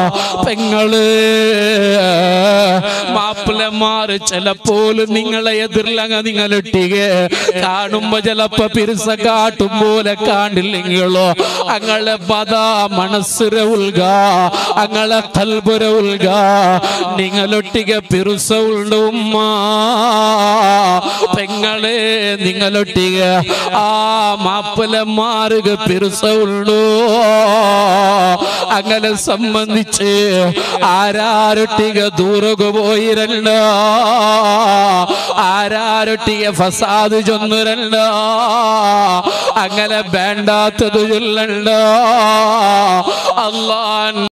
പെങ്ങള് മാപ്പിളമാര് ചിലപ്പോലും നിങ്ങളെ എതിർലങ്ങ നിങ്ങളിട്ടിക കാണുമ്പോ ചിലപ്പോ പിരിസ കാട്ടും പോലെ കാണ്ടില്ലെങ്കിലോ അങ്ങളെ പദ മനസ്സിര ഉൾക അങ്ങളെ കൽബുര ഉൾക നിങ്ങളൊട്ടിക പിറുസ ഉള്ള ഉമ്മ പെങ്ങളെ നിങ്ങളൊട്ടിക ആ മാപ്പിളമാരുക പിറുസ ഉള്ളൂ അങ്ങനെ സംബന്ധിച്ച് ആരാരൊട്ടിക ദൂരക പോയിരല്ല ആരാരൊട്ടിക ഫസാദ് ചൊന്നുരല്ല അങ്ങനെ വേണ്ടാത്തത് ചൊല്ലണ്ട അള്ളാൻ